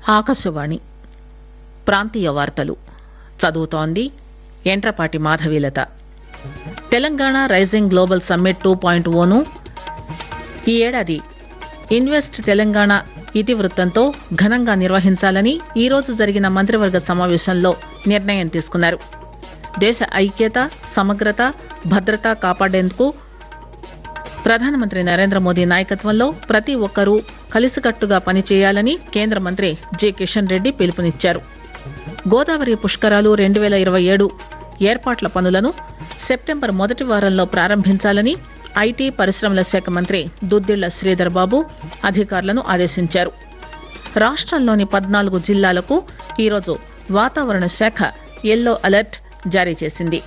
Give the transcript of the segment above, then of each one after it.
ఆకాశవాణి ప్రాంతీయ వార్తలు చదువుతోంది Yentrapati Madhavilatha Telangana rising global summit two point one ఈ ఏడాది ఇన్వెస్ట్ తెలంగాణ ఇతివృత్తంతో ఘనంగా నిర్వహించాలని ఈరోజు జరిగిన మంత్రివర్గ సమావేశంలో నిర్ణయం తీసుకున్నారు దేశ ఐక్యత సమగ్రత భద్రత కాపాడేందుకు ప్రధానమంత్రి నరేంద్ర మోదీ నాయకత్వంలో ప్రతి ఒక్కరూ కలిసికట్టుగా పనిచేయాలని కేంద్ర మంత్రి జి కిషన్ రెడ్డి పిలుపునిచ్చారు గోదావరి పుష్కరాలు రెండు పేల ఇరవై ఏడు ఏర్పాట్ల పనులను సెప్టెంబర్ మొదటి వారంలో ప్రారంభించాలని ఐటీ పరిశ్రమల శాఖ మంత్రి దుద్దిళ్ల శ్రీధర్ బాబు అధికారులను ఆదేశించారు రాష్టంలోని పద్నాలుగు జిల్లాలకు ఈరోజు వాతావరణ శాఖ ఎల్లో అలర్ట్ జారీ చేసింది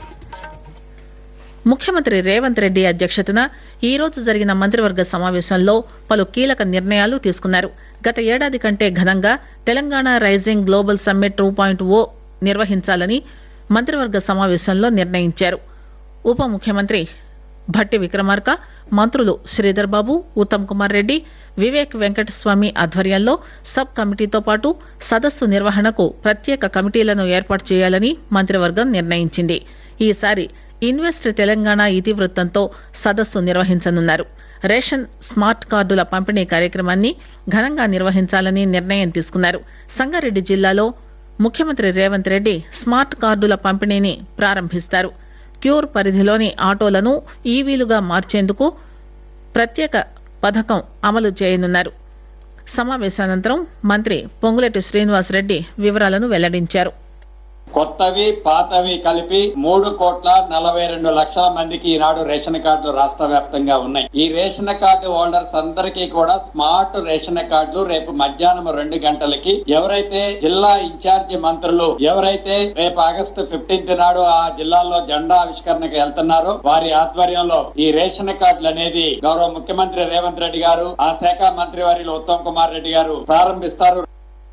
ముఖ్యమంత్రి రేవంత్ రెడ్డి అధ్యక్షతన ఈ రోజు జరిగిన మంత్రివర్గ సమావేశంలో పలు కీలక నిర్ణయాలు తీసుకున్నారు గత ఏడాది కంటే ఘనంగా Telangana rising global summit two point O నిర్వహించాలని మంత్రివర్గ సమావేశంలో నిర్ణయించారు ఉప ముఖ్యమంత్రి భట్టి విక్రమార్క మంత్రులు శ్రీధర్ బాబు ఉత్తమ్ కుమార్ రెడ్డి వివేక్ వెంకటస్వామి ఆధ్వర్యంలో సబ్ కమిటీతో పాటు సదస్సు నిర్వహణకు ప్రత్యేక కమిటీలను ఏర్పాటు చేయాలని మంత్రివర్గం నిర్ణయించింది ఈసారి ఇన్వెస్ట్ తెలంగాణ ఇతివృత్తంతో సదస్సు నిర్వహించనున్నారు రేషన్ స్మార్ట్ కార్డుల పంపిణీ కార్యక్రమాన్ని ఘనంగా నిర్వహించాలని నిర్ణయం తీసుకున్నారు సంగారెడ్డి జిల్లాలో ముఖ్యమంత్రి రేవంత్ రెడ్డి స్మార్ట్ కార్డుల పంపిణీని ప్రారంభిస్తారు క్యూర్ పరిధిలోని ఆటోలను ఈవీలుగా మార్చేందుకు ప్రత్యేక పథకం అమలు చేయనున్నారు సమావేశానంతరం మంత్రి పొంగులేటి శ్రీనివాసరెడ్డి వివరాలను వెల్లడించారు కొత్తవి పాతవి కలిపి మూడు కోట్ల నలభై రెండు లక్షల మందికి ఈనాడు రేషన్ కార్డులు రాష్ట్ర వ్యాప్తంగా ఉన్నాయి ఈ రేషన్ కార్డు హోల్డర్స్ అందరికీ కూడా స్మార్ట్ రేషన్ కార్డులు రేపు మధ్యాహ్నం రెండు గంటలకి ఎవరైతే జిల్లా ఇన్ఛార్జి మంత్రులు ఎవరైతే రేపు ఆగస్టు ఫిఫ్టీన్త్ నాడు ఆ జిల్లాలో జెండా ఆవిష్కరణకు వెళ్తున్నారో వారి ఆధ్వర్యంలో ఈ రేషన్ కార్డులు అనేది గౌరవ ముఖ్యమంత్రి రేవంత్ రెడ్డి గారు ఆ శాఖ మంత్రి వారిలో ఉత్తమ్ కుమార్ రెడ్డి గారు ప్రారంభిస్తారు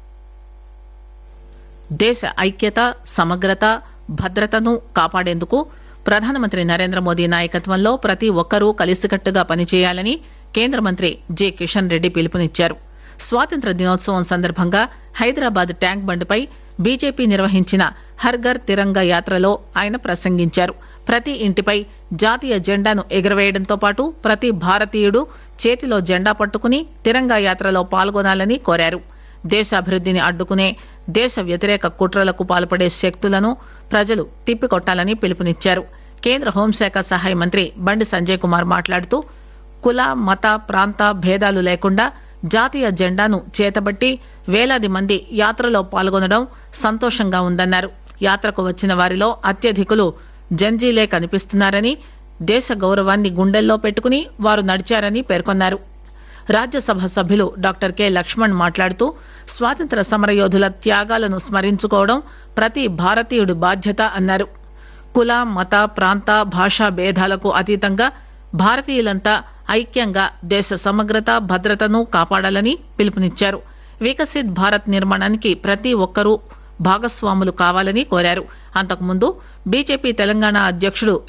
దేశ ఐక్యత సమగ్రత భద్రతను కాపాడేందుకు ప్రధానమంత్రి నరేంద్ర మోదీ నాయకత్వంలో ప్రతి ఒక్కరూ కలిసికట్టుగా పనిచేయాలని కేంద్ర మంత్రి జి కిషన్ రెడ్డి పిలుపునిచ్చారు స్వాతంత్ర దినోత్సవం సందర్భంగా హైదరాబాద్ ట్యాంక్ బండ్పై బీజేపీ నిర్వహించిన హర్ఘర్ తిరంగా యాత్రలో ఆయన ప్రసంగించారు ప్రతి ఇంటిపై జాతీయ జెండాను ఎగురవేయడంతో పాటు ప్రతి భారతీయుడు చేతిలో జెండా పట్టుకుని తిరంగా యాత్రలో పాల్గొనాలని కోరారు దేశాభివృద్దిని అడ్డుకునే దేశ వ్యతిరేక కుట్రలకు పాల్పడే శక్తులను ప్రజలు తిప్పికొట్టాలని పిలుపునిచ్చారు కేంద్ర హోంశాఖ సహాయ మంత్రి బండి సంజయ్ కుమార్ మాట్లాడుతూ కుల మత ప్రాంత భేదాలు లేకుండా జాతీయ జెండాను చేతబట్టి వేలాది మంది యాత్రలో పాల్గొనడం సంతోషంగా ఉందన్నారు యాత్రకు వచ్చిన వారిలో అత్యధికులు జంజీలే కనిపిస్తున్నారని దేశ గౌరవాన్ని గుండెల్లో పెట్టుకుని వారు నడిచారని పేర్కొన్నారు రాజ్యసభ సభ్యులు డాక్టర్ కె లక్ష్మణ్ మాట్లాడుతూ స్వాతంత్ర సమరయోధుల త్యాగాలను స్మరించుకోవడం ప్రతి భారతీయుడి బాధ్యత అన్నారు కుల మత ప్రాంత భాషా భేదాలకు అతీతంగా భారతీయులంతా ఐక్యంగా దేశ సమగ్రత భద్రతను కాపాడాలని పిలుపునిచ్చారు వికసిత్ భారత్ నిర్మాణానికి ప్రతి ఒక్కరూ భాగస్వాములు కావాలని కోరారు అంతకుముందు బీజేపీ తెలంగాణ అధ్యక్షుడు